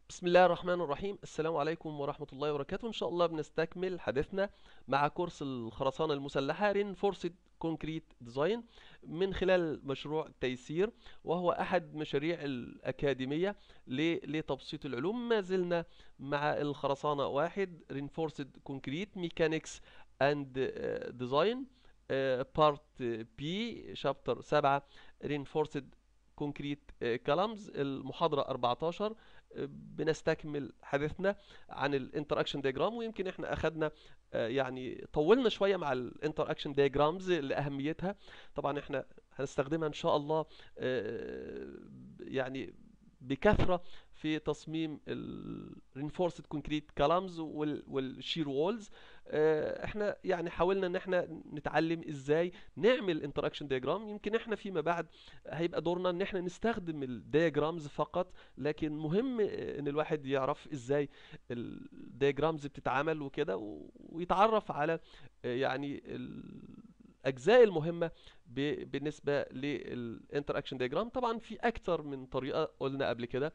بسم الله الرحمن الرحيم السلام عليكم ورحمة الله وبركاته إن شاء الله بنستكمل حديثنا مع كورس الخرسانة المسلحة Reinforced Concrete Design من خلال مشروع تيسير وهو أحد مشاريع الأكاديمية ل- لتبسيط العلوم ما زلنا مع الخرسانة واحد Reinforced Concrete Mechanics and آه، Design آه، Part B شابتر 7 Reinforced كونكريت كلامز المحاضرة 14 آه، بنستكمل حديثنا عن الانتراكشن دياجرام ويمكن احنا اخدنا آه، يعني طولنا شوية مع الانتراكشن دياجرامز لأهميتها طبعا احنا هنستخدمها ان شاء الله آه، يعني بكثرة في تصميم ال reinforced concrete columns وال والشير وولز احنا يعني حاولنا ان احنا نتعلم ازاي نعمل انتراكشن دياجرام يمكن احنا فيما بعد هيبقى دورنا ان احنا نستخدم الدياجرامز فقط لكن مهم ان الواحد يعرف ازاي الدياجرامز بتتعمل وكده و- ويتعرف على يعني الاجزاء المهمه ب- بالنسبه للانتراكشن دياجرام طبعا في اكتر من طريقه قلنا قبل كده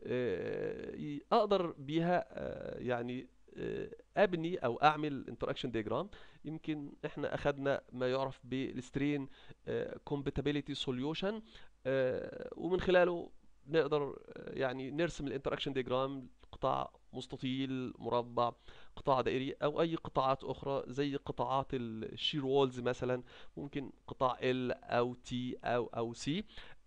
آه، ي- اقدر بيها آه، يعني آه، ابني او اعمل انتراكشن دياجرام يمكن احنا اخدنا ما يعرف بالسترين كومباتيبيليتي سوليوشن ومن خلاله نقدر آه، يعني نرسم الانتراكشن دياجرام قطاع مستطيل مربع قطاع دائري او اي قطاعات اخرى زي قطاعات الشير وولز مثلا ممكن قطاع ال او تي او او سي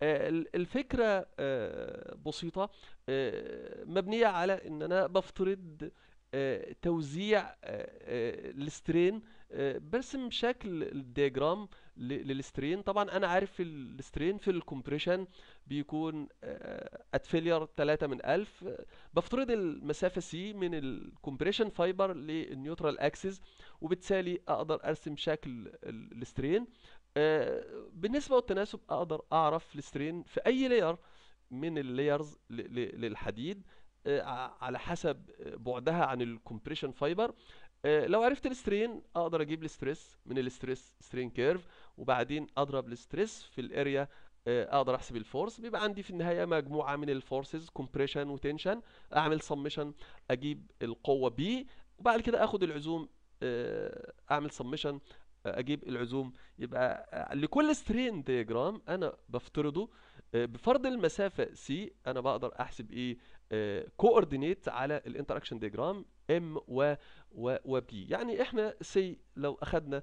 الفكره آه، بسيطه آه، مبنيه على ان انا بفترض آه، توزيع آه، آه، السترين آه، برسم شكل الدياجرام ل- للسترين طبعا انا عارف السترين في الكومبريشن بيكون ات فيلير 3 من 1000 آه، بفترض المسافة سي من الكومبريشن فايبر للنيوترال اكسس وبالتالي اقدر ارسم شكل ال- السترين آه، بالنسبة والتناسب اقدر اعرف السترين في اي لاير من اللايرز للحديد آه، ع- على حسب آه، بعدها عن الكومبريشن فايبر آه، لو عرفت السترين اقدر اجيب الستريس من الستريس سترين كيرف وبعدين اضرب الستريس في الاريا آه، اقدر احسب الفورس بيبقى عندي في النهايه مجموعه من الفورسز كومبريشن وتنشن اعمل سمشن اجيب القوه بي وبعد كده اخد العزوم آه، اعمل سمشن اجيب العزوم يبقى آه، لكل سترين دياجرام انا بفترضه آه، بفرض المسافه سي انا بقدر احسب ايه كوردينيت على الانتراكشن دياجرام ام و و وبي يعني احنا سي لو اخدنا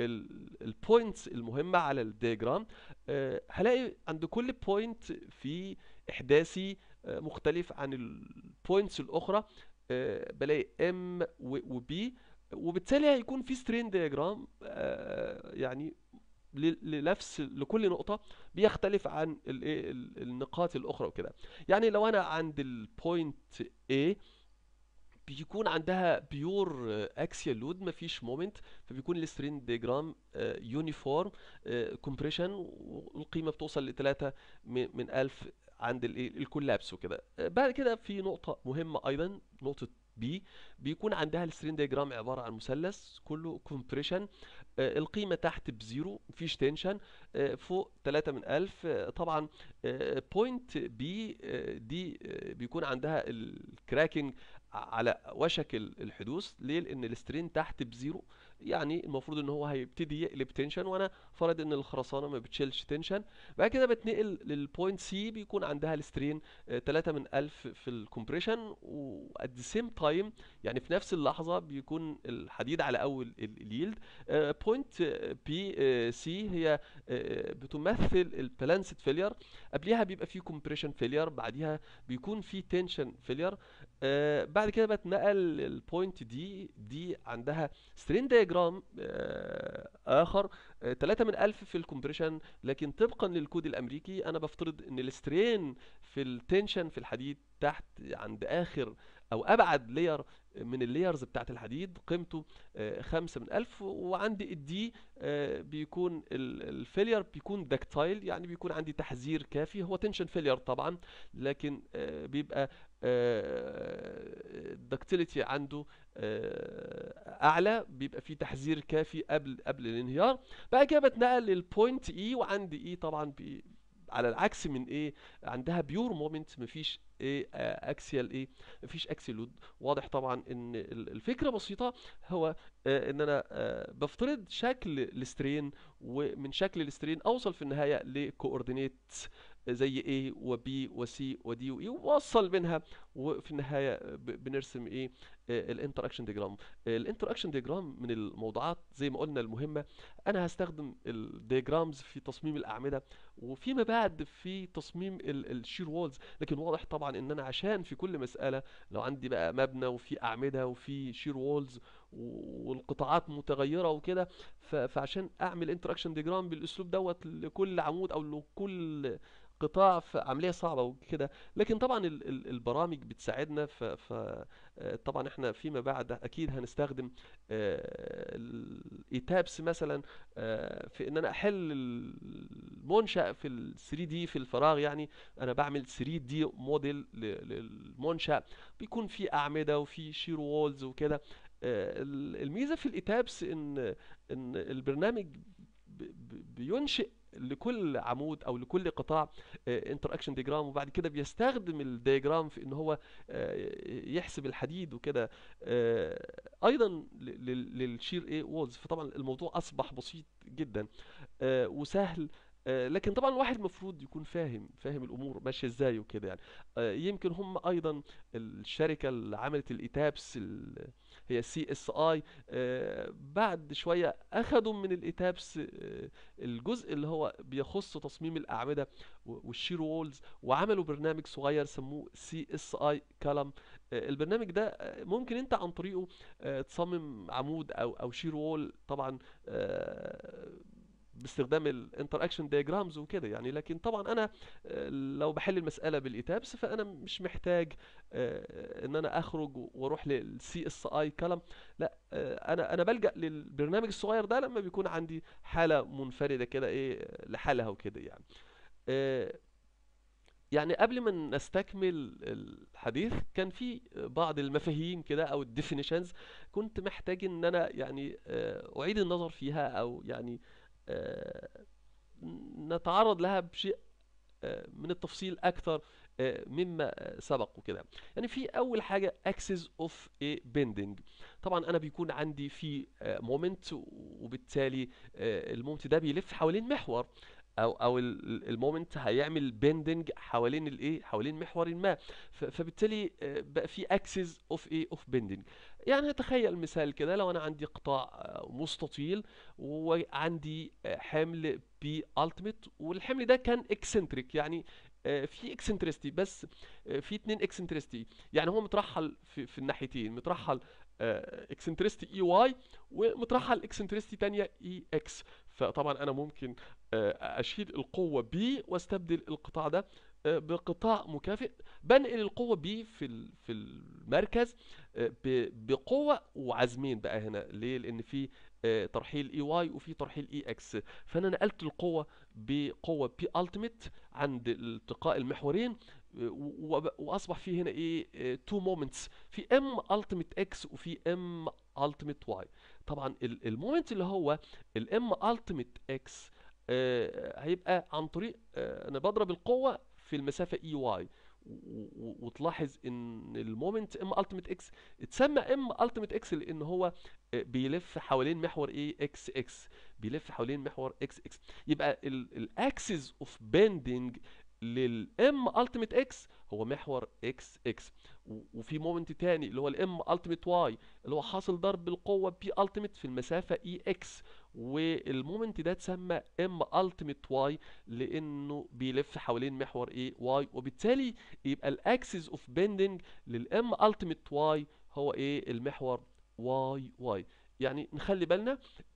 البوينتس المهمه على الدياجرام آه، هلاقي عند كل بوينت في احداثي آه، مختلف عن البوينتس الاخرى آه، بلاقي ام وبي وبالتالي هيكون في سترين دياجرام يعني ل- لنفس لكل نقطة بيختلف عن الايه ال- النقاط الأخرى وكده يعني لو أنا عند البوينت A بيكون عندها بيور اكسيال لود مفيش مومنت فبيكون السترين ديجرام يونيفورم كومبريشن والقيمه بتوصل ل 3 من 1000 عند الايه الكولابس وكده آه، بعد كده في نقطه مهمه ايضا نقطه بي بيكون عندها السترين ديجرام عباره عن مثلث كله كومبريشن القيمه تحت بزيرو مفيش تنشن فوق 3 من 1000 آه، طبعا بوينت بي دي آه، بيكون عندها الكراكنج على وشك ال- الحدوث ليه لان السترين تحت بزيرو يعني المفروض ان هو هيبتدي يقلب تنشن وانا فرض ان الخرسانه ما بتشيلش تنشن بعد كده بتنقل للبوينت سي بيكون عندها السترين 3 من 1000 في الكومبريشن وات ذا سيم تايم يعني في نفس اللحظه بيكون الحديد على اول ال- اليلد بوينت بي سي هي آه، بتمثل البالانسد فيلير قبلها بيبقى في كومبريشن فيلير بعديها بيكون في تنشن فيلير آه بعد كده بتنقل البوينت دي دي عندها سترين دياجرام آه اخر آه 3 من 1000 في الكومبريشن لكن طبقا للكود الامريكي انا بفترض ان السترين في التنشن في الحديد تحت عند اخر او ابعد لير من اللايرز بتاعت الحديد قيمته آه، خمسة من ألف وعندي الدي آه، بيكون الفيلير بيكون داكتايل يعني بيكون عندي تحذير كافي هو تنشن فيلير طبعا لكن آه، بيبقى الدكتيليتي عنده آه، اعلى بيبقى فيه تحذير كافي قبل قبل الانهيار بعد كده بتنقل للبوينت اي وعندي اي طبعا بي على العكس من ايه عندها بيور مومنت مفيش ايه اكسيال ايه مفيش اكسيال لود واضح طبعا ان ال- الفكره بسيطه هو آه، ان انا آه، بفترض شكل السترين ومن شكل السترين اوصل في النهايه لكوردينيت زي A و B و C و D و E ووصل بينها وفي النهايه ب- بنرسم ايه الانتراكشن ديجرام الانتراكشن ديجرام من الموضوعات زي ما قلنا المهمه انا هستخدم الديجرامز في تصميم الاعمده وفيما بعد في تصميم الشير وولز لكن واضح طبعا ان انا عشان في كل مساله لو عندي بقى مبنى وفي اعمده وفي شير وولز والقطاعات متغيره وكده ف- فعشان اعمل انتراكشن ديجرام بالاسلوب دوت لكل عمود او لكل قطاع في عمليه صعبه وكده لكن طبعا ال- ال- البرامج بتساعدنا ف ف آه، طبعا احنا فيما بعد اكيد هنستخدم الايتابس مثلا آه، في ان انا احل المنشأ في ال 3 دي في الفراغ يعني انا بعمل 3 دي موديل ل- للمنشأ بيكون في اعمده وفي شير وولز وكده آه، ال- الميزه في الايتابس ان ان البرنامج ب- ب- بينشئ لكل عمود او لكل قطاع انتراكشن ديجرام وبعد كده بيستخدم الديجرام في ان هو آه، يحسب الحديد وكده آه، ايضا ل- لل- للشير ايه وولز فطبعا الموضوع اصبح بسيط جدا آه، وسهل آه، لكن طبعا الواحد المفروض يكون فاهم فاهم الامور ماشيه ازاي وكده يعني آه، يمكن هم ايضا الشركه اللي عملت الايتابس ال- هي سي اس اي بعد شويه اخدوا من الايتابس آه، الجزء اللي هو بيخص تصميم الاعمده و- والشير وولز وعملوا برنامج صغير سموه سي اس اي كلام البرنامج ده آه، ممكن انت عن طريقه آه، تصمم عمود او او شير وول طبعا آه، باستخدام الانتراكشن دياجرامز وكده يعني لكن طبعا انا آه، لو بحل المساله بالايتابس فانا مش محتاج آه، ان انا اخرج واروح للسي اس اي كلام لا آه، انا انا بلجأ للبرنامج الصغير ده لما بيكون عندي حاله منفرده كده ايه لحالها وكده يعني آه، يعني قبل ما نستكمل الحديث كان في بعض المفاهيم كده او الديفينيشنز كنت محتاج ان انا يعني آه، اعيد النظر فيها او يعني آه، نتعرض لها بشيء آه، من التفصيل اكثر آه، مما آه، سبق وكده يعني في اول حاجه axis of a bending طبعا انا بيكون عندي في مومنت وبالتالي آه، المومنت ده بيلف حوالين محور او او المومنت هيعمل بيندنج حوالين الايه حوالين محور ما ف- فبالتالي آه، بقى في اكسس اوف ايه اوف بيندنج يعني تخيل مثال كده لو انا عندي قطاع آه، مستطيل وعندي آه، حمل بي التيميت والحمل ده كان اكسنتريك يعني آه، في اكسنترستي بس آه، في اتنين اكسنترستي يعني هو مترحل في, في الناحيتين مترحل اكسنترستي اي واي ومترحل اكسنترستي تانية اي اكس فطبعا انا ممكن آه، اشيل القوة بي واستبدل القطاع ده آه، بقطاع مكافئ بنقل القوة بي في ال- في المركز آه، ب- بقوة وعزمين بقى هنا ليه لان في آه، ترحيل اي واي وفي ترحيل اي اكس فانا نقلت القوة بقوة بي التيميت عند التقاء المحورين آه، و- وب- واصبح في هنا ايه تو مومنتس في ام التيميت اكس وفي ام التيميت واي طبعا ال- المومنت اللي هو الام التيميت اكس هيبقى عن طريق آه، انا بضرب القوه في المسافه اي واي وتلاحظ ان المومنت ام التيميت اكس اتسمى ام التيميت اكس لان هو آه، بيلف حوالين محور ايه اكس اكس بيلف حوالين محور اكس اكس يبقى الاكسس اوف بيندنج للام التيميت اكس هو محور اكس اكس وفي مومنت تاني اللي هو الام التيميت واي اللي هو حاصل ضرب القوه بي التيميت في المسافه اي اكس والمومنت ده اتسمى ام التيميت واي لانه بيلف حوالين محور ايه واي وبالتالي يبقى الاكسس اوف بيندنج للام التيميت واي هو ايه المحور واي واي يعني نخلي بالنا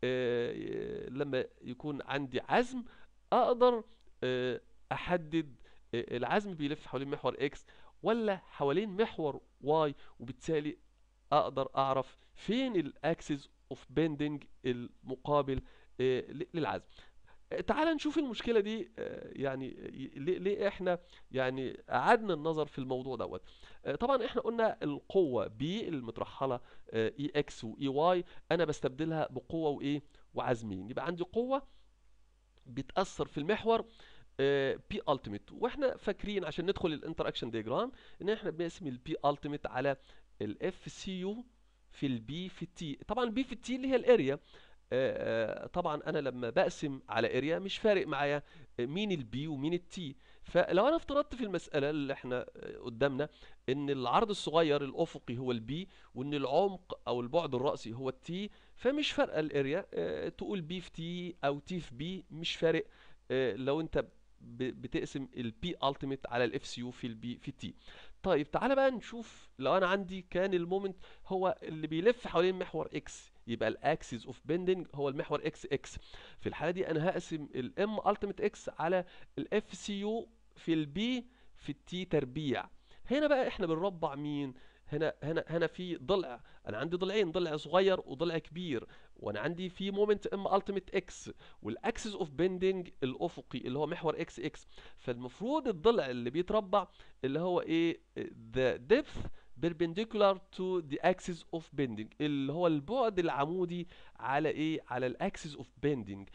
آه، لما يكون عندي عزم اقدر آه، احدد آه، العزم بيلف حوالين محور اكس ولا حوالين محور واي وبالتالي اقدر اعرف فين الاكسس اوف بيندنج المقابل آه، ل- للعزم آه، تعال نشوف المشكله دي آه، يعني ي- ليه ليه احنا يعني اعدنا النظر في الموضوع دوت آه، طبعا احنا قلنا القوه بي المترحله اي اكس واي واي انا بستبدلها بقوه وايه وعزمين يبقى عندي قوه بتاثر في المحور بي التيميت واحنا فاكرين عشان ندخل الانتراكشن ديجرام ان احنا بنقسم البي التيميت على الاف سي يو في البي في التي طبعا البي في التي اللي هي الاريا آه، آه، طبعا انا لما بقسم على اريا مش فارق معايا مين البي ومين التي فلو انا افترضت في المساله اللي احنا آه، قدامنا ان العرض الصغير الافقي هو البي وان العمق او البعد الراسي هو التي فمش فارقه الاريا آه، تقول بي في تي او تي في بي مش فارق آه، لو انت ب- بتقسم البي التيميت على الاف سي يو في البي في التي طيب تعالى بقى نشوف لو انا عندي كان المومنت هو اللي بيلف حوالين محور اكس يبقى الاكسس اوف بيندنج هو المحور اكس اكس في الحاله دي انا هقسم الام التيميت اكس على الاف سي يو في البي في التي تربيع هنا بقى احنا بنربع مين هنا هنا هنا في ضلع انا عندي ضلعين ضلع صغير وضلع كبير وانا عندي في مومنت ام التيميت اكس والاكسس اوف بيندنج الافقي اللي هو محور اكس اكس فالمفروض الضلع اللي بيتربع اللي هو ايه the depth perpendicular to the axis of bending اللي هو البعد العمودي على ايه على الاكسس اوف بيندنج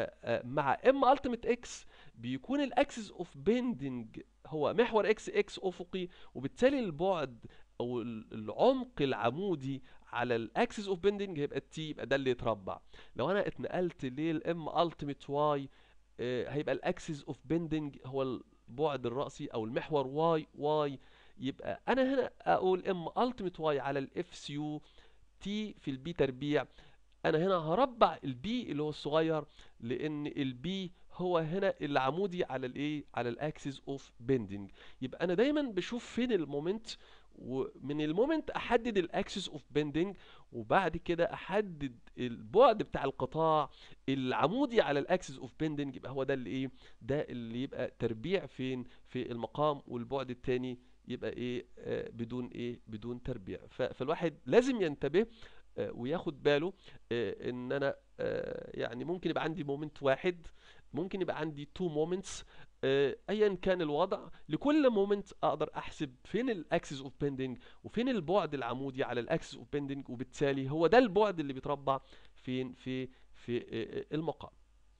فمع ام التيميت اكس بيكون الاكسس اوف بيندنج هو محور اكس اكس افقي وبالتالي البعد او ال- العمق العمودي على الاكسس اوف بيندنج هيبقى التي يبقى ده اللي يتربع لو انا اتنقلت للام التيميت واي هيبقى الاكسس اوف بيندنج هو البعد الرأسي او المحور واي واي يبقى انا هنا اقول ام التيميت واي على الاف سيو تي في البي تربيع انا هنا هربع البي اللي هو الصغير لان البي هو هنا العمودي على الايه على الاكسس اوف بيندنج يبقى انا دايما بشوف فين المومنت ومن المومنت احدد الاكسس اوف بيندنج وبعد كده احدد البعد بتاع القطاع العمودي على الاكسس اوف بيندنج يبقى هو ده اللي ايه ده اللي يبقى تربيع فين في المقام والبعد التاني يبقى ايه آه بدون ايه بدون تربيع ف- فالواحد لازم ينتبه آه وياخد باله آه ان انا آه يعني ممكن يبقى عندي مومنت واحد ممكن يبقى عندي تو مومنتس ايا كان الوضع لكل مومنت اقدر احسب فين الاكسس اوف بيندنج وفين البعد العمودي على الاكسس اوف بيندنج وبالتالي هو ده البعد اللي بيتربع فين في في آه، آه، المقام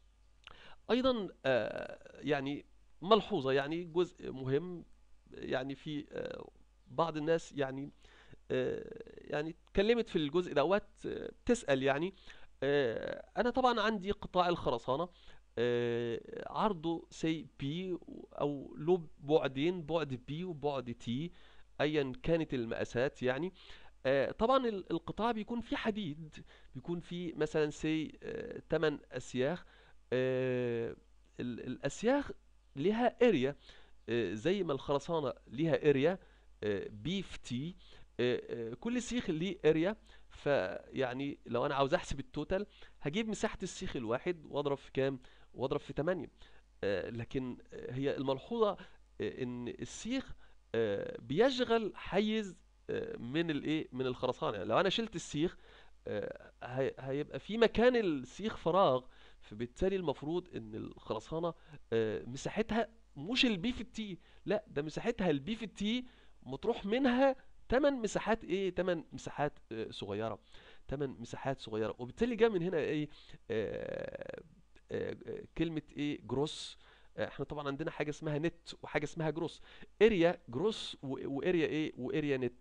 ايضا آه، يعني ملحوظه يعني جزء مهم يعني في آه، بعض الناس يعني آه، يعني اتكلمت في الجزء دوت آه، بتسأل يعني آه، انا طبعا عندي قطاع الخرسانة آه، عرضه سي بي او له بعدين بعد بي وبعد تي ايا كانت المقاسات يعني آه، طبعا ال- القطاع بيكون فيه حديد بيكون فيه مثلا سي 8 اسياخ آه، ال- الاسياخ ليها اريا زي ما الخرسانة ليها اريا بي في تي كل سيخ ليه اريا فيعني لو انا عاوز احسب التوتال هجيب مساحة السيخ الواحد واضرب في كام واضرب في 8 آه، لكن آه، هي الملحوظة آه، ان السيخ آه، بيشغل حيز آه، من الايه من الخرسانة يعني لو انا شلت السيخ آه، هي- هيبقى في مكان السيخ فراغ فبالتالي المفروض ان الخرسانة آه، مساحتها مش البي في التي لا ده مساحتها البي في التي مطروح منها 8 مساحات ايه 8 مساحات آه، صغيرة 8 مساحات صغيرة وبالتالي جاء من هنا ايه آه، آه، آه، كلمة ايه جروس آه، احنا طبعا عندنا حاجة اسمها نت وحاجة اسمها جروس اريا جروس واريا ايه واريا نت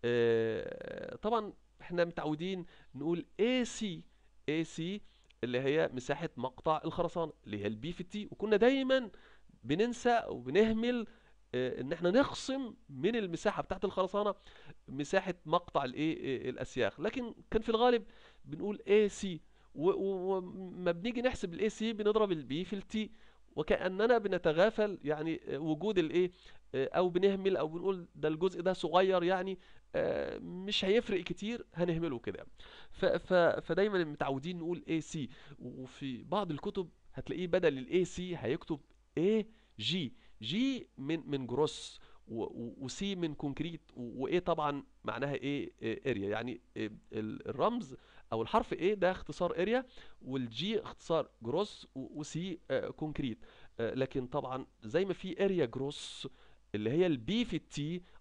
آه، طبعا احنا متعودين نقول اي سي اي سي اللي هي مساحة مقطع الخرسانة اللي هي البي في التي وكنا دايما بننسى وبنهمل آه، ان احنا نخصم من المساحة بتاعت الخرسانة مساحة مقطع الايه آه، الاسياخ لكن كان في الغالب بنقول اي سي وما بنيجي نحسب الاي سي بنضرب البي في التي وكأننا بنتغافل يعني آه، وجود الايه آه، او بنهمل او بنقول ده الجزء ده صغير يعني آه، مش هيفرق كتير هنهمله كده ف ف فدايما متعودين نقول اي سي وفي بعض الكتب هتلاقيه بدل الاي سي هيكتب اي جي جي من من جروس وسي من كونكريت وايه طبعا معناها ايه اريا يعني إيه ال- الرمز او الحرف ايه ده اختصار اريا والجي اختصار جروس وسي كونكريت آه، لكن طبعا زي ما في اريا جروس اللي هي البي في التي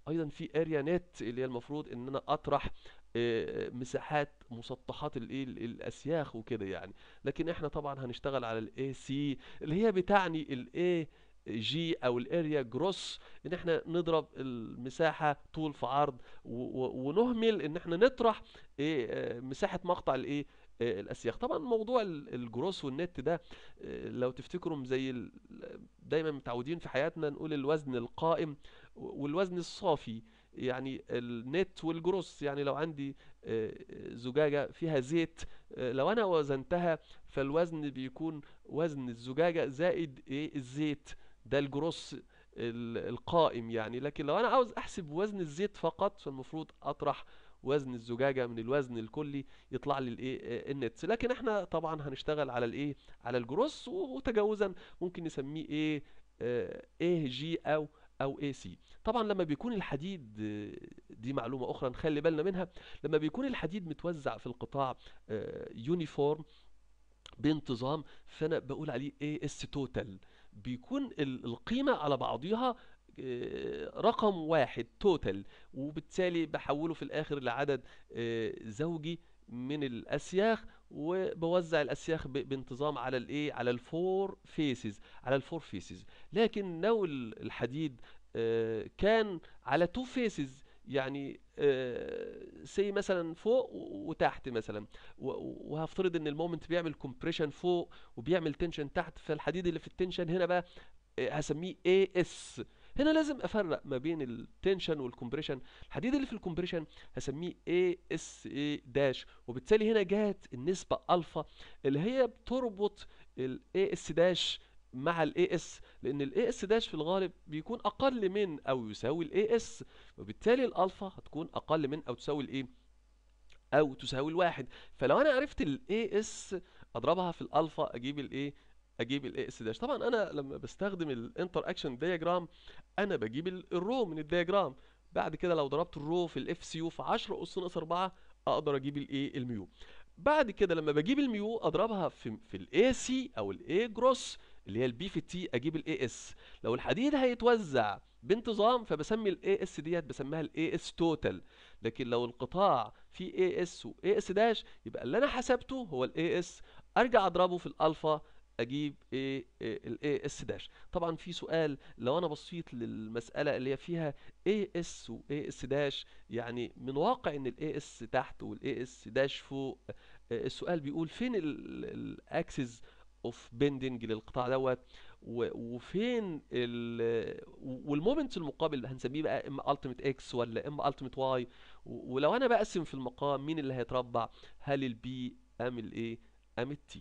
ايضا في اريا نت اللي هي المفروض ان انا اطرح آه، مساحات مسطحات الايه ال- الاسياخ وكده يعني لكن احنا طبعا هنشتغل على الاي سي اللي هي بتعني الاي جي او الاريا جروس ان احنا نضرب المساحه طول في عرض و- و- ونهمل ان احنا نطرح ايه آه، مساحه مقطع الايه آه، الاسياخ طبعا موضوع ال- الجروس والنت ده آه، لو تفتكروا زي ال- دايما متعودين في حياتنا نقول الوزن القائم والوزن الصافي يعني النت والجروس يعني لو عندي آه، زجاجة فيها زيت آه، لو انا وزنتها فالوزن بيكون وزن الزجاجة زائد ايه الزيت ده الجروس ال- القائم يعني لكن لو انا عاوز احسب وزن الزيت فقط فالمفروض اطرح وزن الزجاجة من الوزن الكلي يطلع لي الايه آه، النت لكن احنا طبعا هنشتغل على الايه على الجروس وتجاوزا ممكن نسميه ايه آه، ايه جي او او اي سي طبعا لما بيكون الحديد آه، دي معلومة اخرى نخلي بالنا منها لما بيكون الحديد متوزع في القطاع يونيفورم بانتظام فانا بقول عليه اي اس توتال بيكون ال- القيمة على بعضها آه، رقم واحد توتال وبالتالي بحوله في الاخر لعدد آه، زوجي من الاسياخ وبوزع الاسياخ ب- بانتظام على الايه على الفور فيسز على الفور فيسز لكن لو ال- الحديد آه، كان على تو فيسز يعني سي مثلا فوق و- وتحت مثلا و- وهفترض ان المومنت بيعمل كومبريشن فوق وبيعمل تنشن تحت فالحديد اللي في التنشن هنا بقى آه، هسميه اي اس هنا لازم افرق ما بين التنشن والكمبريشن الحديد اللي في الكمبريشن هسميه اي اس اي داش وبالتالي هنا جات النسبة الفا اللي هي بتربط الاي اس داش مع الاي اس لان الاي اس داش في الغالب بيكون اقل من او يساوي الاي اس وبالتالي الالفا هتكون اقل من او تساوي الايه او تساوي الواحد فلو انا عرفت الاي اس اضربها في الالفا اجيب الايه اجيب الاي اس داش طبعا انا لما بستخدم الانتر اكشن دياجرام انا بجيب ال- الرو من الدياجرام بعد كده لو ضربت الرو في الاف سي يو في 10 اس ناقص 4 اقدر اجيب الايه الميو بعد كده لما بجيب الميو اضربها في في الاي سي او الاي جروس اللي هي البي في التي اجيب الاي اس لو الحديد هيتوزع بانتظام فبسمي الاي اس ديت بسميها الاي اس توتال لكن لو القطاع فيه اي اس واي اس داش يبقى اللي انا حسبته هو الاي اس ارجع اضربه في الالفا اجيب ايه الاي اس داش طبعا في سؤال لو انا بصيت للمساله اللي هي فيها اي اس واي اس داش يعني من واقع ان الاي اس تحت والاي اس داش فوق آه، السؤال بيقول فين الاكسس اوف بيندنج للقطاع دوت و- وفين ال والمومنت المقابل هنسميه بقى اما التيميت اكس ولا اما التيميت واي ولو انا بقسم في المقام مين اللي هيتربع هل البي ام الايه ام التي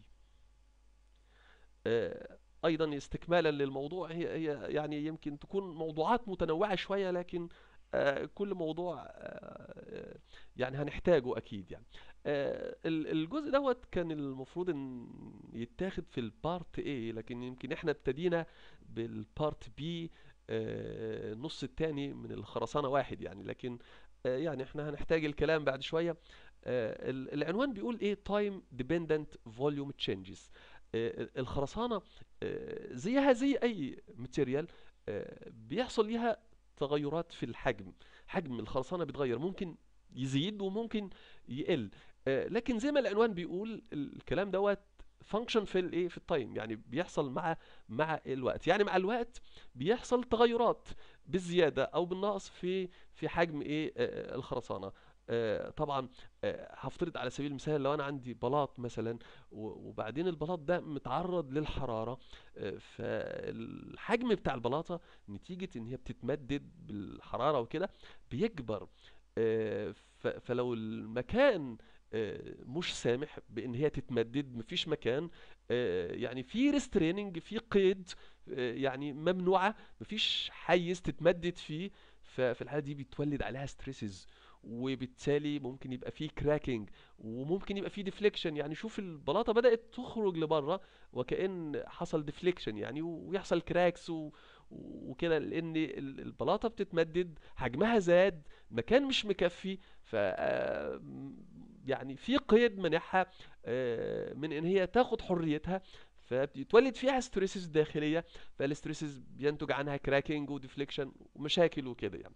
آه، ايضا استكمالا للموضوع هي هي يعني يمكن تكون موضوعات متنوعة شوية لكن آه، كل موضوع آه، يعني هنحتاجه اكيد يعني آه، ال- الجزء دوت كان المفروض ان يتاخد في البارت A لكن يمكن احنا ابتدينا بالبارت B آه، النص التاني من الخرسانة واحد يعني لكن آه، يعني احنا هنحتاج الكلام بعد شوية آه، ال- العنوان بيقول ايه time dependent volume changes آه، الخرسانة آه، زيها زي أي ماتيريال بيحصل ليها تغيرات في الحجم حجم الخرسانة بيتغير ممكن يزيد وممكن يقل آه، لكن زي ما العنوان بيقول الكلام دوت فانكشن في الايه في التايم يعني بيحصل مع مع الوقت يعني مع الوقت بيحصل تغيرات بالزياده او بالنقص في في حجم ايه آه، الخرسانه آه، طبعا آه، هفترض على سبيل المثال لو انا عندي بلاط مثلا و- وبعدين البلاط ده متعرض للحراره آه، فالحجم بتاع البلاطه نتيجه ان هي بتتمدد بالحراره وكده بيكبر آه، ف- فلو المكان آه، مش سامح بان هي تتمدد مفيش مكان آه، يعني في ريستريننج في قيد آه، يعني ممنوعه مفيش حيز تتمدد فيه ففي الحاله دي بتولد عليها ستريسز وبالتالي ممكن يبقى فيه كراكنج وممكن يبقى فيه ديفليكشن يعني شوف البلاطه بدات تخرج لبره وكأن حصل ديفليكشن يعني ويحصل كراكس و... وكده لان ال- البلاطه بتتمدد حجمها زاد مكان مش مكفي ف آه، يعني في قيد منعها آه، من ان هي تاخد حريتها فبيتولد فيها ستريسز داخليه فالستريسز بينتج عنها كراكنج وديفليكشن ومشاكل وكده يعني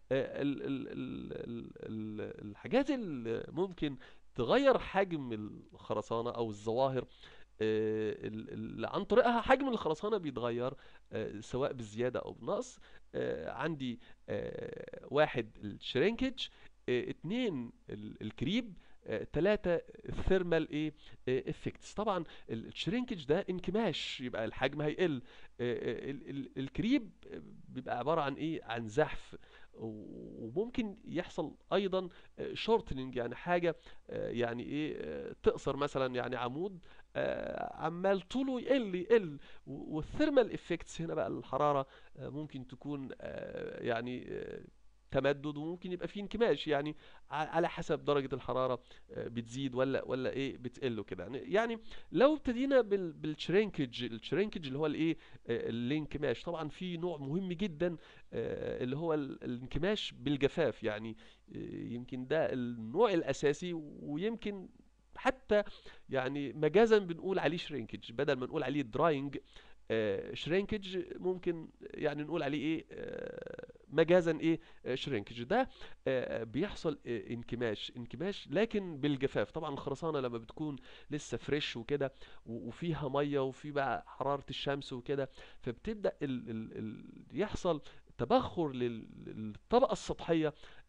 آه، ال ال ال ال ال الحاجات اللي ممكن تغير حجم الخرسانة او الظواهر آه، ال- ال- عن طريقها حجم الخرسانة بيتغير آه، سواء بزيادة او بنقص آه، عندي آه، واحد الشرينكج آه، اتنين ال- الكريب آه، تلاتة الثيرمال ايه افكتس طبعا ال- الشرينكج ده انكماش يبقى الحجم هيقل آه، ال- ال- الكريب بيبقى عبارة عن ايه عن زحف وممكن يحصل ايضا شورتنج يعني حاجة آه، يعني ايه آه، تقصر مثلا يعني عمود آه، عمال طوله يقل يقل والثيرمال افكتس هنا بقى الحرارة آه، ممكن تكون آه، يعني آه، تمدد وممكن يبقى فيه انكماش يعني ع- على حسب درجة الحرارة آه، بتزيد ولا ولا ايه بتقل وكده يعني يعني لو ابتدينا بال بالشرينكج الشرينكج اللي هو الايه آه، الانكماش طبعا في نوع مهم جدا آه، اللي هو ال- الانكماش بالجفاف يعني آه، يمكن ده النوع الاساسي ويمكن حتى يعني مجازا بنقول عليه شرينكج بدل ما نقول عليه دراينج شرينكج ممكن يعني نقول عليه ايه آه، مجازا ايه شرينكج ده آه، بيحصل آه، انكماش انكماش لكن بالجفاف طبعا الخرسانه لما بتكون لسه فريش وكده و- وفيها ميه وفي بقى حراره الشمس وكده فبتبدا ال ال ال يحصل تبخر لل- للطبقه السطحيه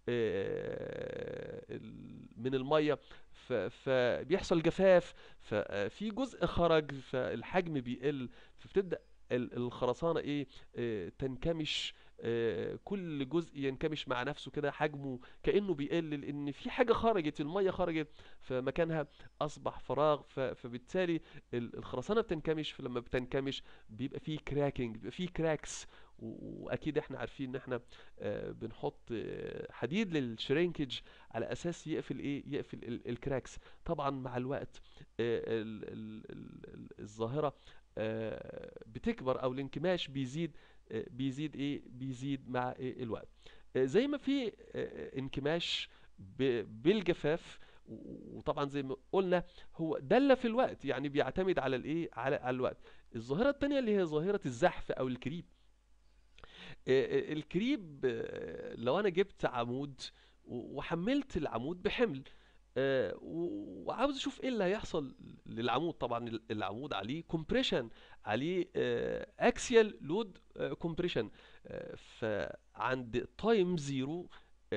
آه، ال- من الميه ف- فبيحصل جفاف ففي جزء خرج فالحجم بيقل فبتبدأ ال- الخرسانة ايه آه، تنكمش آه، كل جزء ينكمش مع نفسه كده حجمه كأنه بيقل لأن في حاجة خرجت المية خرجت فمكانها أصبح فراغ ف- فبالتالي ال- الخرسانة بتنكمش فلما بتنكمش بيبقى فيه كراكنج بيبقى فيه كراكس و- واكيد احنا عارفين ان احنا آه، بنحط آه، حديد للشرينكج على اساس يقفل ايه يقفل ال- الكراكس طبعا مع الوقت آه، ال- ال- ال- ال- الظاهرة آه، بتكبر او الانكماش بيزيد آه، بيزيد ايه بيزيد مع إيه الوقت آه، زي ما في آه، انكماش ب- بالجفاف و- وطبعا زي ما قلنا هو دل في الوقت يعني بيعتمد على الايه على على الوقت الظاهرة التانية اللي هي ظاهرة الزحف او الكريب آه، الكريب آه، لو انا جبت عمود و- وحملت العمود بحمل آه، و- وعاوز اشوف ايه اللي هيحصل للعمود طبعا ال- العمود عليه كومبريشن عليه اكسيال لود كومبريشن فعند تايم زيرو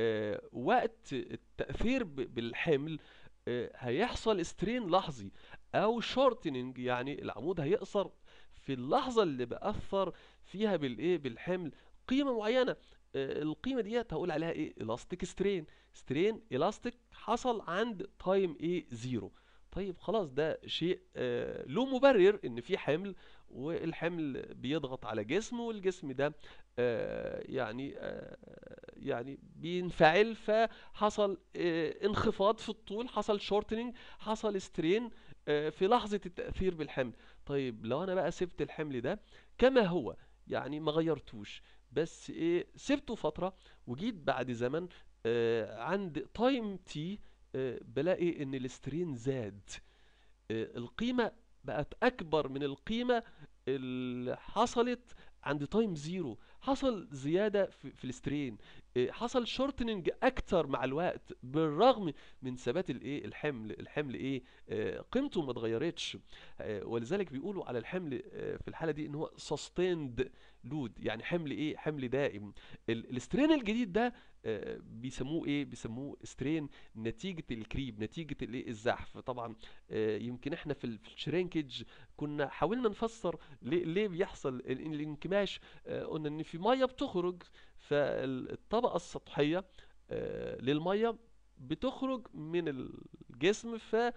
وقت التأثير ب- بالحمل آه، هيحصل سترين لحظي او شورتنينج يعني العمود هيقصر في اللحظة اللي بأثر فيها بالايه بالحمل قيمة معينة آه، القيمة ديت هقول عليها ايه elastic strain سترين elastic حصل عند تايم ايه زيرو طيب خلاص ده شيء آه، له مبرر ان في حمل والحمل بيضغط على جسم والجسم ده آه، يعني آه، يعني بينفعل فحصل آه، انخفاض في الطول حصل شورتنينج حصل سترين في لحظة التأثير بالحمل طيب لو انا بقى سبت الحمل ده كما هو يعني ما غيرتوش بس ايه سبته فترة وجيت بعد زمن آه عند تايم تي آه بلاقي ان الاسترين زاد آه القيمة بقت اكبر من القيمة اللي حصلت عند تايم زيرو حصل زيادة في, في الاسترين آه، حصل شورتنينج اكتر مع الوقت بالرغم من ثبات الايه الحمل الحمل ايه آه، قيمته ما اتغيرتش آه، ولذلك بيقولوا على الحمل آه، في الحالة دي ان هو sustained لود يعني حمل ايه حمل دائم ال- السترين الجديد ده آه، بيسموه ايه بيسموه سترين نتيجة الكريب نتيجة الايه الزحف طبعا آه، يمكن احنا في ال- في الشرينكج كنا حاولنا نفسر ليه, ليه بيحصل ال- الانكماش آه، قلنا ان في ميه بتخرج فالطبقة السطحية آه، للميه بتخرج من الجسم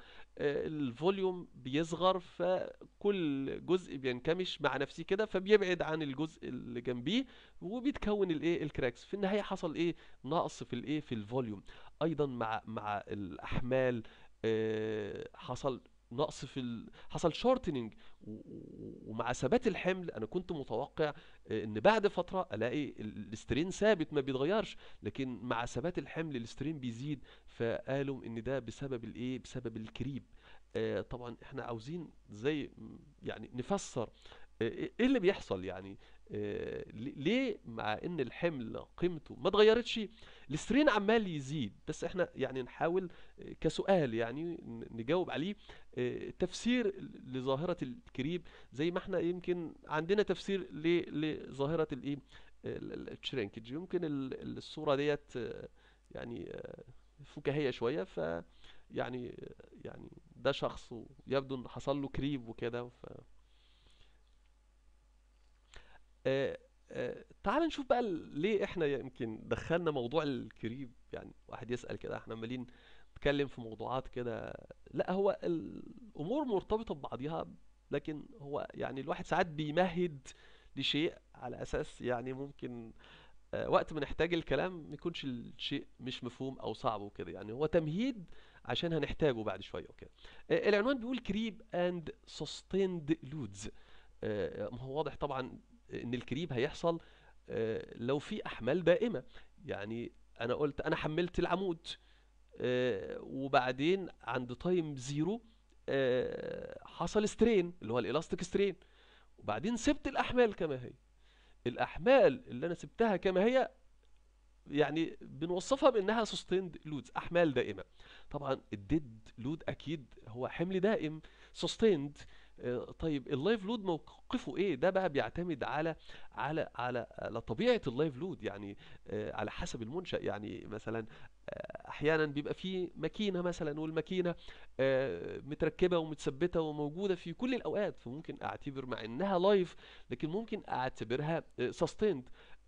فالفوليوم بيصغر فكل جزء بينكمش مع نفسه كده فبيبعد عن الجزء اللي جنبيه وبيتكون الايه الكراكس في النهايه حصل ايه نقص في الايه في الفوليوم ايضا مع مع الاحمال آه، حصل نقص في ال... حصل شورتنينج ومع ثبات الحمل انا كنت متوقع آه، ان بعد فتره الاقي ال- الاسترين ثابت ما بيتغيرش لكن مع ثبات الحمل الاسترين بيزيد فقالوا ان ده بسبب الايه بسبب الكريب آه، طبعا احنا عاوزين زي م- يعني نفسر آه، ايه اللي بيحصل يعني آه، ليه ليه مع ان الحمل قيمته ما اتغيرتش السترين عمال يزيد بس احنا يعني نحاول آه، كسؤال يعني ن- نجاوب عليه آه، تفسير لظاهرة الكريب زي ما احنا يمكن عندنا تفسير ل- لظاهرة الايه الشرينكج يمكن ال- ال- الصورة ديت آه، يعني آه، فكاهية شوية ف يعني يعني ده شخص ويبدو ان حصل له كريب وكده ف آه، آه، تعال نشوف بقى ال- ليه احنا يمكن دخلنا موضوع الكريب يعني واحد يسأل كده احنا عمالين نتكلم في موضوعات كده لا هو الامور مرتبطة ببعضها لكن هو يعني الواحد ساعات بيمهد لشيء على اساس يعني ممكن آه، وقت ما نحتاج الكلام ما يكونش الشيء مش مفهوم او صعب وكده يعني هو تمهيد عشان هنحتاجه بعد شوية وكده آه، العنوان بيقول كريب اند sustained loads آه، ما هو واضح طبعا ان الكريب هيحصل آه، لو في احمال دائمة يعني انا قلت انا حملت العمود آه، وبعدين عند تايم زيرو آه، حصل سترين اللي هو الالاستيك سترين وبعدين سبت الاحمال كما هي الاحمال اللي انا سبتها كما هي يعني بنوصفها بانها سستيند لودز احمال دائمه طبعا الديد لود اكيد هو حمل دائم سستيند طيب اللايف لود موقفه ايه ده بقى بيعتمد على على على على طبيعه اللايف لود يعني آه، على حسب المنشأ يعني مثلا آه، احيانا بيبقى في ماكينه مثلا والماكينه آه، متركبه ومتثبته وموجوده في كل الاوقات فممكن اعتبر مع انها لايف لكن ممكن اعتبرها سستيند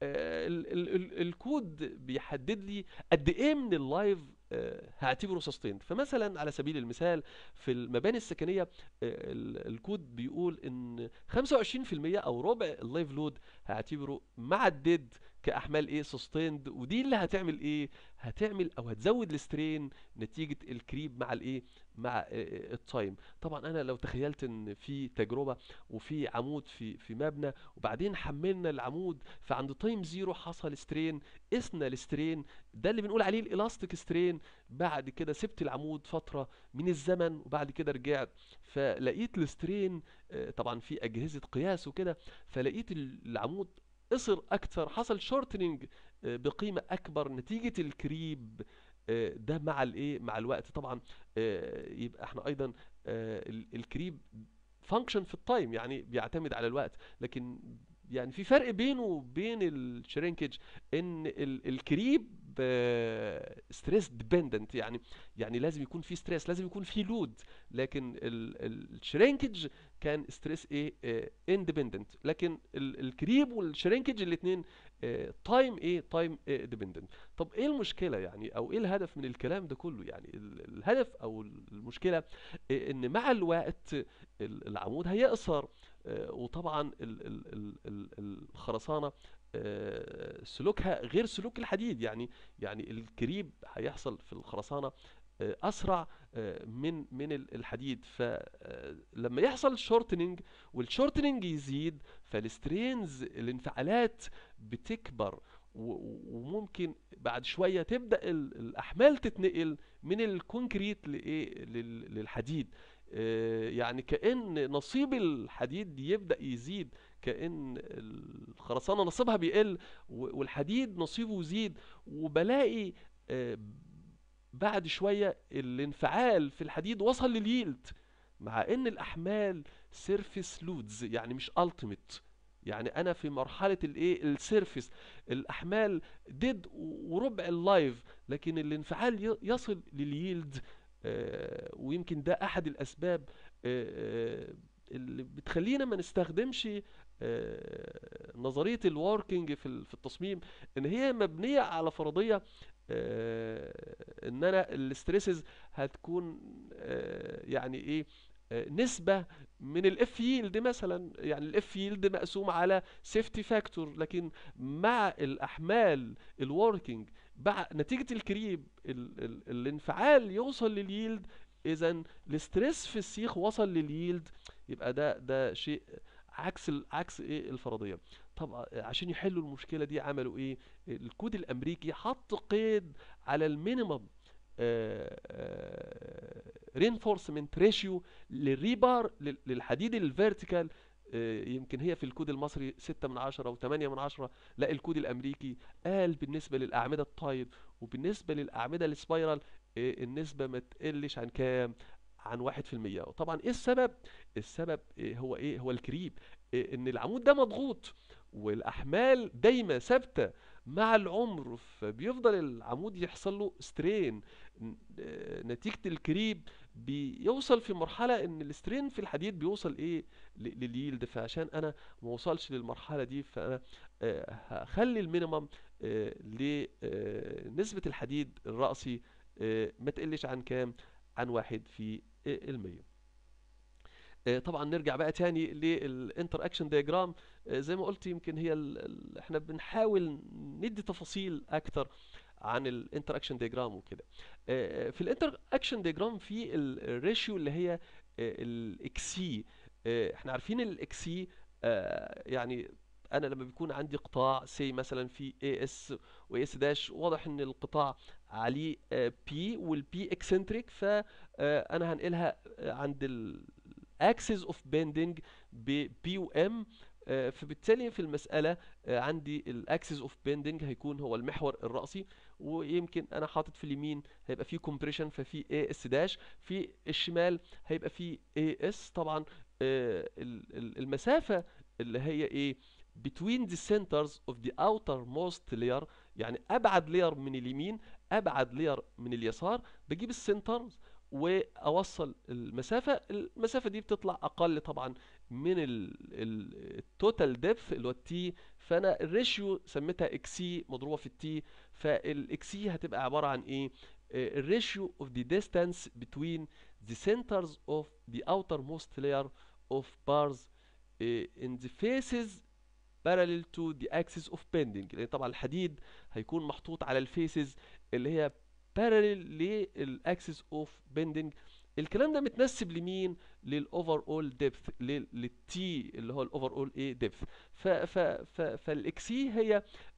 الكود بيحدد لي قد ايه من اللايف آه، هعتبره سستيند فمثلا على سبيل المثال في المباني السكنيه آه، ال- الكود بيقول ان 25% او ربع اللايف لود هعتبره مع الديد كاحمال ايه سستيند ودي اللي هتعمل ايه هتعمل او هتزود السترين نتيجه الكريب مع الايه مع آه، آه، التايم طبعا انا لو تخيلت ان في تجربه وفي عمود في في مبنى وبعدين حملنا العمود فعند تايم زيرو حصل سترين قسنا السترين ده اللي بنقول عليه الالاستيك سترين بعد كده سبت العمود فتره من الزمن وبعد كده رجعت فلقيت السترين آه، طبعا في اجهزه قياس وكده فلقيت العمود قصر اكتر حصل شورتنينج بقيمه اكبر نتيجه الكريب آه، ده مع الايه مع الوقت طبعا آه، يبقى احنا ايضا آه، ال- الكريب فانكشن في التايم يعني بيعتمد على الوقت لكن يعني في فرق بينه وبين الشرينكج ان ال- الكريب ستريس ديبندنت يعني يعني لازم يكون في ستريس لازم يكون في لود لكن الشرينكج كان ستريس ايه اندبندنت لكن ال- الكريب والشرينكج الاثنين تايم ايه تايم ديبندنت طب ايه المشكله يعني او ايه الهدف من الكلام ده كله يعني ال- الهدف او المشكله إيه ان مع الوقت ال- العمود هيقصر آه، وطبعا ال- ال- ال- ال- الخرسانه آه، سلوكها غير سلوك الحديد يعني يعني الكريب هيحصل في الخرسانه آه، اسرع آه، من من ال- الحديد فلما يحصل شورتنينج والشورتنينج يزيد فالسترينز الانفعالات بتكبر و- و- وممكن بعد شويه تبدا ال- الاحمال تتنقل من الكونكريت لايه لل- للحديد آه، يعني كأن نصيب الحديد يبدأ يزيد كأن الخرسانة نصيبها بيقل و- والحديد نصيبه يزيد وبلاقي آه، بعد شوية الانفعال في الحديد وصل لليلد مع ان الاحمال سيرفيس لودز يعني مش التيميت يعني انا في مرحله الايه السيرفيس الاحمال ديد وربع اللايف لكن الانفعال ي- يصل لليلد آه، ويمكن ده احد الاسباب آه، آه، اللي بتخلينا ما نستخدمش آه، نظريه الوركينج في ال- في التصميم ان هي مبنيه على فرضيه آه، ان انا الاستريسز هتكون آه، يعني ايه آه، نسبة من الاف ييلد مثلا يعني الاف ييلد مقسوم على سيفتي فاكتور لكن مع الاحمال الوركينج بعد نتيجة الكريب ال ال الانفعال يوصل لليلد اذا الاستريس في السيخ وصل لليلد يبقى ده ده شيء عكس ال- عكس ايه الفرضيه طب عشان يحلوا المشكله دي عملوا ايه الكود الامريكي حط قيد على المينيمم رينفورسمنت ريشيو للريبار لل- للحديد الفيرتيكال آه، يمكن هي في الكود المصري 6 من عشرة و 8 من عشرة لا الكود الامريكي قال بالنسبه للاعمده التايد وبالنسبه للاعمده السبايرال آه، النسبه ما تقلش عن كام عن واحد في المية وطبعا ايه السبب السبب آه، هو ايه هو الكريب آه، ان العمود ده مضغوط والاحمال دايما ثابته مع العمر فبيفضل العمود يحصل له سترين نتيجة الكريب بيوصل في مرحلة ان السترين في الحديد بيوصل ايه ل- لليلد فعشان انا ما اوصلش للمرحلة دي فانا آه، هخلي المينيمم لنسبة الحديد الرأسي آه، ما تقلش عن كام عن واحد في المية آه، طبعا نرجع بقى تاني للانتر اكشن دياجرام زي ما قلت يمكن هي ال... ال... احنا بنحاول ندي تفاصيل اكتر عن الانتر اكشن دياجرام وكده آه، في الانتر اكشن دياجرام في الريشيو اللي هي الاكسي احنا عارفين الاكسي يعني انا لما بيكون عندي قطاع سي مثلا في اي اس واي اس داش واضح ان القطاع عليه بي والبي اكسنتريك فانا هنقلها آه، عند الاكسس اوف بيندنج ببي وام فبالتالي في المسألة آه، عندي الاكسس اوف بيندنج هيكون هو المحور الرأسي ويمكن انا حاطط في اليمين هيبقى فيه كومبريشن ففي اي اس داش في الشمال هيبقى فيه اي اس طبعا آه، ال- ال- المسافة اللي هي ايه between the centers of the outermost layer يعني ابعد layer من اليمين ابعد layer من اليسار بجيب السنتر واوصل المسافة المسافة دي بتطلع اقل طبعا من التوتال ديبث اللي هو التي فانا الريشيو سميتها اكسي مضروبه في التي فالاكسي هتبقى عباره عن ايه الريشيو of the distance between the centers of the outermost layer of bars uh, in the faces parallel to the axis of bending لان طبعا الحديد هيكون محطوط على الفيسز اللي هي parallel للاكسس اوف bending الكلام ده متنسب لمين للاوفر اول ديبث للتي اللي هو الاوفر اول ايه ديبث ف ف ف فالاكسي هي آه،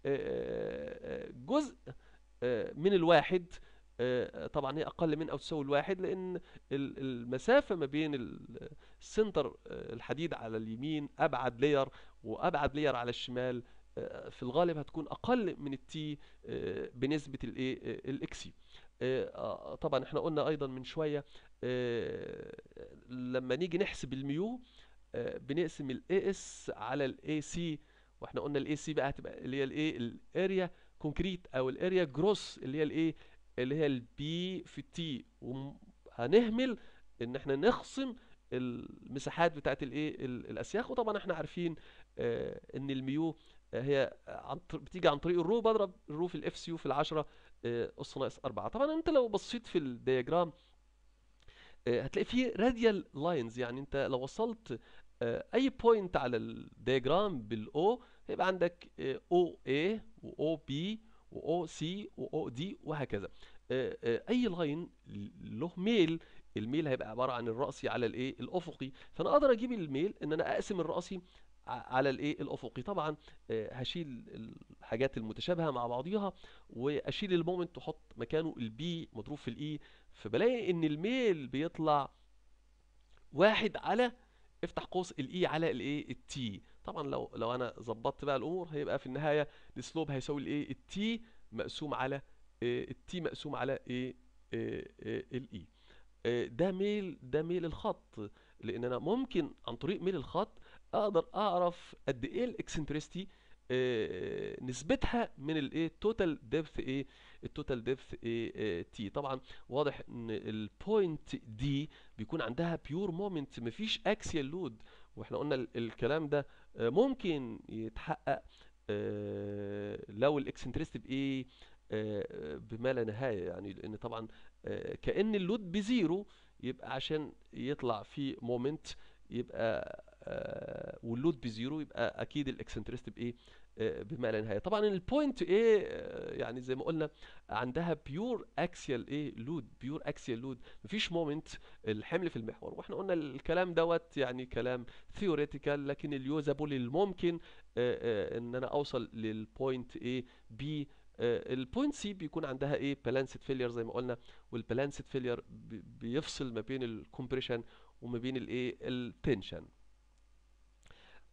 آه، جزء آه، من الواحد آه، طبعا هي اقل من او تساوي الواحد لان ال- المسافه ما بين ال- السنتر آه، الحديد على اليمين ابعد لير وابعد لير على الشمال آه، في الغالب هتكون اقل من التي آه، بنسبه الايه آه، الاكسي آه، آه، طبعا احنا قلنا ايضا من شويه آه، لما نيجي نحسب الميو آه، بنقسم الاي اس على الاي سي واحنا قلنا الاي سي بقى هتبقى اللي هي الايه الاريا كونكريت او الاريا جروس اللي هي الايه اللي هي البي في التي وهنهمل ان احنا نخصم المساحات بتاعت الايه ال- الاسياخ وطبعا احنا عارفين آه، ان الميو آه، هي عن طر- بتيجي عن طريق الرو بضرب الرو في الاف سي يو في العشرة آه، اس ناقص 4 طبعا انت لو بصيت في الدياجرام آه، هتلاقي فيه راديال لاينز يعني انت لو وصلت آه، اي بوينت على الدياجرام بالاو هيبقى عندك او اي واو بي واو سي واو دي وهكذا آه، آه، اي لاين له ميل الميل هيبقى عباره عن الرأسي على الايه الافقي فانا اقدر اجيب الميل ان انا اقسم الرأسي ع- على الايه الافقي طبعا آه، هشيل الحاجات المتشابهه مع بعضيها واشيل المومنت واحط مكانه البي مضروب في الاي فبلاقي ان الميل بيطلع واحد على افتح قوس الاي على الايه التي طبعا لو لو انا ظبطت بقى الامور هيبقى في النهايه السلوب هيساوي الايه التي مقسوم على التي مقسوم على ايه الاي ده ميل ده ميل الخط لان انا ممكن عن طريق ميل الخط اقدر اعرف قد ايه الاكسنتريستي نسبتها من الايه توتال ديبث ايه التوتال ديبث ايه تي طبعا واضح ان البوينت دي بيكون عندها بيور مومنت مفيش اكسيال لود واحنا قلنا ال- الكلام ده آه، ممكن يتحقق آه، لو الاكسنتريستي بايه آه، بما لا نهايه يعني لان طبعا آه، كأن اللود بزيرو يبقى عشان يطلع في مومنت يبقى آه، واللود بزيرو يبقى اكيد الاكسنتريستي بايه آه، بما لا نهايه طبعا البوينت ايه آه، يعني زي ما قلنا عندها بيور اكسيال ايه لود بيور اكسيال لود مفيش مومنت الحمل في المحور واحنا قلنا الكلام دوت يعني كلام ثيوريتيكال لكن اليوزابل الممكن آه، آه، ان انا اوصل للبوينت ايه بي البوينت سي بيكون عندها ايه بالانسد فيلير زي ما قلنا والبالانسد فيلير بيفصل ما بين الكومبريشن وما بين الايه التنشن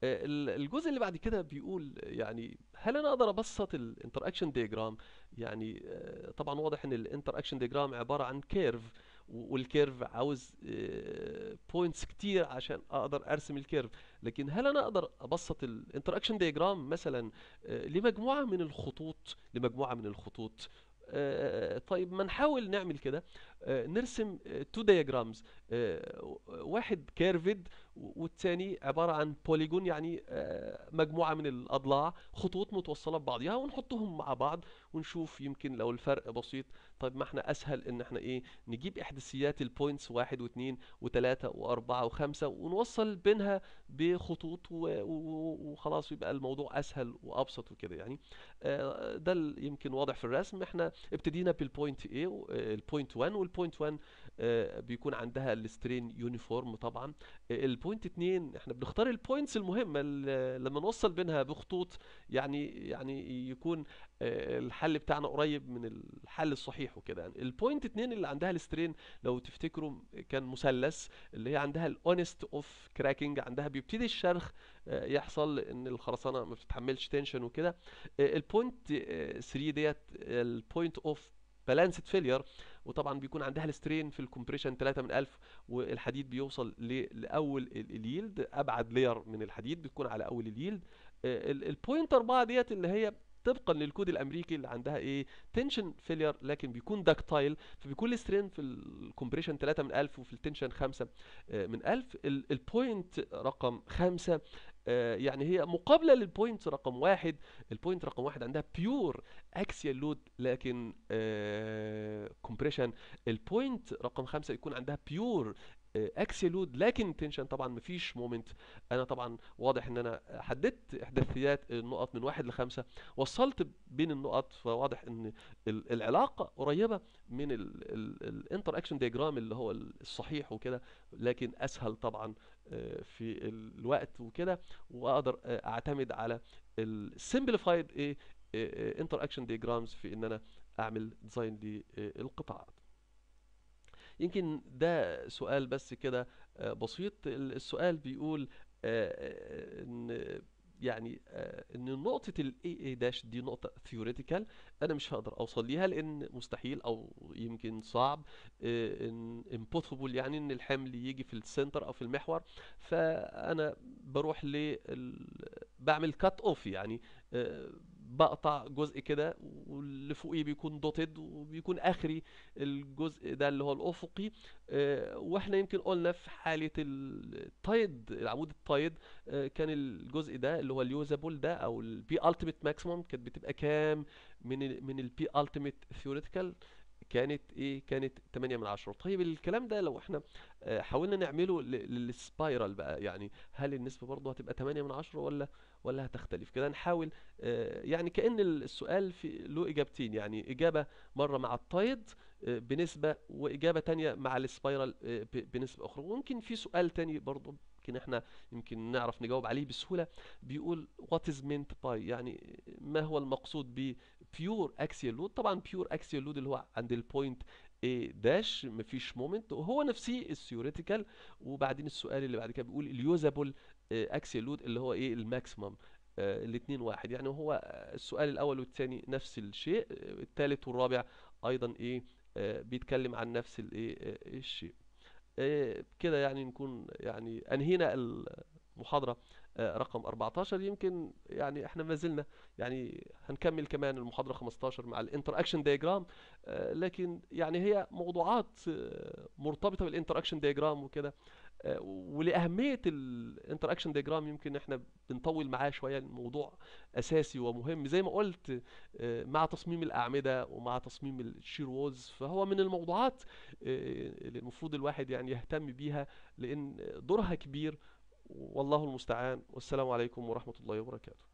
آه، ال- الجزء اللي بعد كده بيقول يعني هل انا اقدر ابسط الانتراكشن دياجرام يعني آه، طبعا واضح ان الانتراكشن دياجرام عباره عن كيرف والكيرف عاوز بوينتس كتير عشان اقدر ارسم الكيرف لكن هل انا اقدر ابسط الانتراكشن دياجرام مثلا آه، لمجموعه من الخطوط لمجموعه من الخطوط آه، طيب ما نحاول نعمل كده آه، نرسم تو دياجرامز واحد كيرفد والتاني عبارة عن بوليجون يعني آه، مجموعة من الأضلاع خطوط متوصلة ببعضها ونحطهم مع بعض ونشوف يمكن لو الفرق بسيط طيب ما احنا أسهل إن احنا إيه نجيب إحداثيات البوينتس واحد واثنين وثلاثة وأربعة وخمسة ونوصل بينها بخطوط و- و- وخلاص يبقى الموضوع أسهل وأبسط وكده يعني آه، ده ال- يمكن واضح في الرسم احنا ابتدينا بالبوينت A البوينت 1 والبوينت 1 آه، بيكون عندها السترين يونيفورم طبعا البوينت اتنين احنا بنختار البوينتس المهمة اللي لما نوصل بينها بخطوط يعني يعني يكون آه، الحل بتاعنا قريب من الحل الصحيح وكده يعني البوينت اتنين اللي عندها السترين لو تفتكروا كان مثلث اللي هي عندها الاونست اوف كراكنج عندها بيبتدي الشرخ آه، يحصل ان الخرسانة ما بتتحملش تنشن وكده البوينت 3 ديت البوينت اوف بالانسد فيلير وطبعا بيكون عندها السترين في الكومبريشن 3 من 1000 والحديد بيوصل ل- لاول ال- اليلد ابعد لير من الحديد بتكون على اول اليلد آه، ال- البوينت 4 ديت اللي هي طبقا للكود الامريكي اللي عندها ايه تنشن فيلير لكن بيكون داكتايل فبيكون السترين في الكومبريشن 3 من 1000 وفي التنشن 5 آه، من 1000 ال- البوينت رقم 5 آه، يعني هي مقابلة للبوينت رقم واحد البوينت رقم واحد عندها بيور اكسيال لود لكن كومبريشن البوينت رقم خمسة يكون عندها بيور اكسيال لود لكن تنشن طبعا مفيش مومنت انا طبعا واضح ان انا حددت احداثيات النقط من واحد لخمسة وصلت بين النقط فواضح ان ال- العلاقة قريبة من الانتر اكشن دياجرام اللي هو الصحيح وكده لكن اسهل طبعا آه، في الوقت وكده واقدر آه، اعتمد على السمبليفايد ايه انتر اكشن ديجرامز في ان انا اعمل ديزاين للقطاعات يمكن ده سؤال بس كده آه، بسيط ال- السؤال بيقول آه، آه، ان يعني آه، ان نقطة ال AA داش دي نقطة theoretical انا مش هقدر اوصل ليها لان مستحيل او يمكن صعب آه، ان impossible يعني ان الحمل يجي في السنتر او في المحور فانا بروح ل بعمل كات اوف يعني آه، بقطع جزء كده واللي فوقيه بيكون دوتد وبيكون اخري الجزء ده اللي هو الافقي آه، واحنا يمكن قلنا في حالة التايد العمود التايد آه، كان الجزء ده اللي هو اليوزابل ده او البي التيميت ماكسيموم كانت بتبقى كام من ال من البي التيميت ثيوريتيكال كانت ايه كانت 8 من 10 طيب الكلام ده لو احنا آه، حاولنا نعمله ل- للسبايرال بقى يعني هل النسبة برضه هتبقى 8 من 10 ولا ولا هتختلف كده نحاول آه، يعني كأن السؤال في له إجابتين يعني إجابة مرة مع التايد آه، بنسبة وإجابة تانية مع السبايرال آه، ب- بنسبة أخرى وممكن في سؤال تاني برضه يمكن احنا يمكن نعرف نجاوب عليه بسهولة بيقول what is meant by يعني ما هو المقصود ب pure axial load طبعا pure axial load اللي هو عند البوينت A داش مفيش مومنت وهو نفسه الثيوريتيكال وبعدين السؤال اللي بعد كده بيقول اليوزابل اكسيال لود اللي هو ايه الماكسيمم الاثنين واحد يعني هو آه، السؤال الاول والثاني نفس الشيء آه، الثالث والرابع ايضا ايه آه، بيتكلم عن نفس الايه آه، الشيء آه، كده يعني نكون يعني انهينا المحاضرة آه، رقم 14 يمكن يعني احنا ما زلنا يعني هنكمل كمان المحاضرة 15 مع الانتر اكشن دياجرام لكن يعني هي موضوعات آه، مرتبطة بالانتر اكشن دياجرام وكده آه، ولأهمية الانتر اكشن دياجرام يمكن احنا بنطول معاه شوية الموضوع أساسي ومهم زي ما قلت آه، مع تصميم الأعمدة ومع تصميم الشير وولز فهو من الموضوعات آه، اللي المفروض الواحد يعني يهتم بيها لأن دورها كبير والله المستعان والسلام عليكم ورحمة الله وبركاته